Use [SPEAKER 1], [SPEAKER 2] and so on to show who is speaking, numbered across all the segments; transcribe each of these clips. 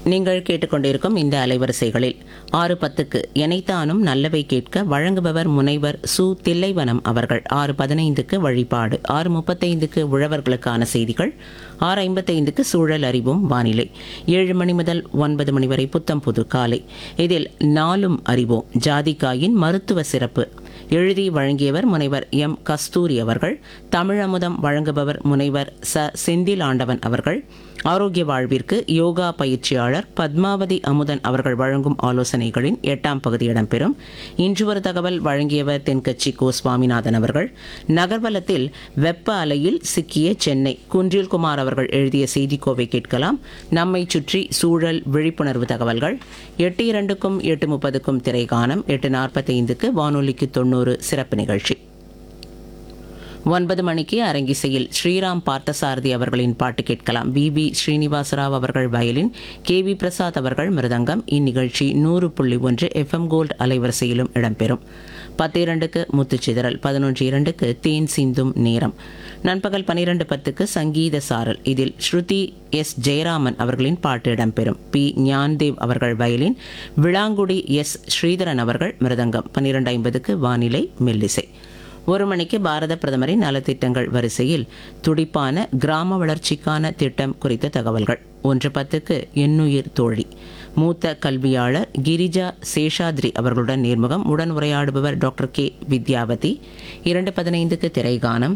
[SPEAKER 1] நீங்கள் கேட்டுக்கொண்டிருக்கும் இந்த அலைவரிசைகளில் ஆறு பத்துக்கு எனைத்தானும் நல்லவை கேட்க வழங்குபவர் முனைவர் சு தில்லைவனம் அவர்கள் ஆறு பதினைந்துக்கு வழிபாடு ஆறு முப்பத்தைந்துக்கு உழவர்களுக்கான செய்திகள் ஆறு ஐம்பத்தைந்துக்கு சூழல் அறிவும் வானிலை ஏழு மணி முதல் ஒன்பது மணி வரை புத்தம் புது காலை இதில் நாளும் அறிவோம் ஜாதிக்காயின் மருத்துவ சிறப்பு எழுதி வழங்கியவர் முனைவர் எம் கஸ்தூரி அவர்கள் தமிழமுதம் வழங்குபவர் முனைவர் ச செந்தில் ஆண்டவன் அவர்கள் ஆரோக்கிய வாழ்விற்கு யோகா பயிற்சியாளர் பத்மாவதி அமுதன் அவர்கள் வழங்கும் ஆலோசனைகளின் எட்டாம் பகுதி இடம்பெறும் இன்று ஒரு தகவல் வழங்கியவர் தென்கட்சி கோ சுவாமிநாதன் அவர்கள் நகர்வலத்தில் வெப்ப அலையில் சிக்கிய சென்னை குன்றில்குமார் அவர்கள் எழுதிய செய்திக்கோவை கேட்கலாம் நம்மை சுற்றி சூழல் விழிப்புணர்வு தகவல்கள் எட்டு இரண்டுக்கும் எட்டு முப்பதுக்கும் திரைகானம் எட்டு நாற்பத்தைந்துக்கு வானொலிக்கு தொண்ணூறு சிறப்பு நிகழ்ச்சி ஒன்பது மணிக்கு அரங்கிசையில் ஸ்ரீராம் பார்த்தசாரதி அவர்களின் பாட்டு கேட்கலாம் வி பி ஸ்ரீனிவாசராவ் அவர்கள் வயலின் கே வி பிரசாத் அவர்கள் மிருதங்கம் இந்நிகழ்ச்சி நூறு புள்ளி ஒன்று எஃப்எம் கோல்டு அலைவரிசையிலும் இடம்பெறும் பத்து இரண்டுக்கு முத்துச்சிதறல் பதினொன்று இரண்டுக்கு தேன் சிந்தும் நேரம் நண்பகல் பனிரெண்டு பத்துக்கு சங்கீத சாரல் இதில் ஸ்ருதி எஸ் ஜெயராமன் அவர்களின் பாட்டு இடம்பெறும் பி ஞான்தேவ் அவர்கள் வயலின் விளாங்குடி எஸ் ஸ்ரீதரன் அவர்கள் மிருதங்கம் பன்னிரெண்டு ஐம்பதுக்கு வானிலை மெல்லிசை ஒரு மணிக்கு பாரத பிரதமரின் நலத்திட்டங்கள் வரிசையில் துடிப்பான கிராம வளர்ச்சிக்கான திட்டம் குறித்த தகவல்கள் ஒன்று பத்துக்கு எண்ணுயிர் தோழி மூத்த கல்வியாளர் கிரிஜா சேஷாத்ரி அவர்களுடன் நேர்முகம் உடன் உரையாடுபவர் டாக்டர் கே வித்யாவதி இரண்டு பதினைந்துக்கு திரைகானம்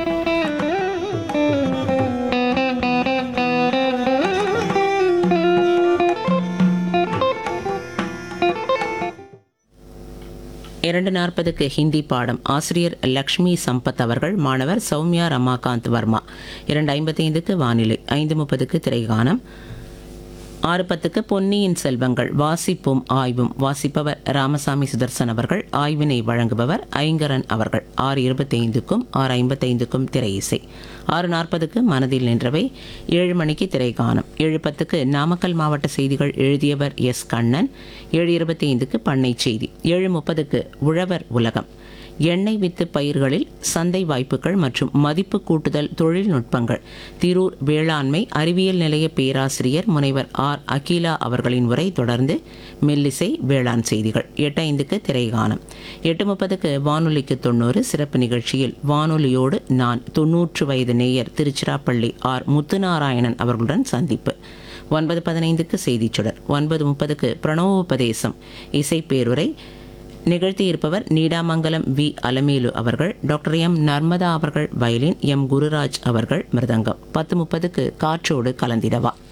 [SPEAKER 1] இரண்டு நாற்பதுக்கு ஹிந்தி பாடம் ஆசிரியர் லக்ஷ்மி சம்பத் அவர்கள் மாணவர் சௌமியா ரமாகாந்த் வர்மா இரண்டு ஐம்பத்தைந்துக்கு வானிலை ஐந்து முப்பதுக்கு திரைகானம் ஆறு பத்துக்கு பொன்னியின் செல்வங்கள் வாசிப்பும் ஆய்வும் வாசிப்பவர் ராமசாமி சுதர்சன் அவர்கள் ஆய்வினை வழங்குபவர் ஐங்கரன் அவர்கள் ஆறு இருபத்தைந்துக்கும் ஆறு ஐம்பத்தைந்துக்கும் திரை இசை ஆறு நாற்பதுக்கு மனதில் நின்றவை ஏழு மணிக்கு திரைகானம் ஏழு பத்துக்கு நாமக்கல் மாவட்ட செய்திகள் எழுதியவர் எஸ் கண்ணன் ஏழு இருபத்தி ஐந்துக்கு பண்ணை செய்தி ஏழு முப்பதுக்கு உழவர் உலகம் எண்ணெய் வித்து பயிர்களில் சந்தை வாய்ப்புகள் மற்றும் மதிப்பு கூட்டுதல் தொழில்நுட்பங்கள் திரூர் வேளாண்மை அறிவியல் நிலைய பேராசிரியர் முனைவர் ஆர் அகிலா அவர்களின் உரை தொடர்ந்து மெல்லிசை வேளாண் செய்திகள் எட்டு ஐந்துக்கு திரைகானம் எட்டு முப்பதுக்கு வானொலிக்கு தொண்ணூறு சிறப்பு நிகழ்ச்சியில் வானொலியோடு நான் தொன்னூற்று வயது நேயர் திருச்சிராப்பள்ளி ஆர் முத்துநாராயணன் அவர்களுடன் சந்திப்பு ஒன்பது பதினைந்துக்கு செய்திச் சுடர் ஒன்பது முப்பதுக்கு பிரணவோபதேசம் இசைப்பேருரை நிகழ்த்தியிருப்பவர் நீடாமங்கலம் வி அலமேலு அவர்கள் டாக்டர் எம் நர்மதா அவர்கள் வயலின் எம் குருராஜ் அவர்கள் மிருதங்கம் பத்து முப்பதுக்கு காற்றோடு கலந்திடவா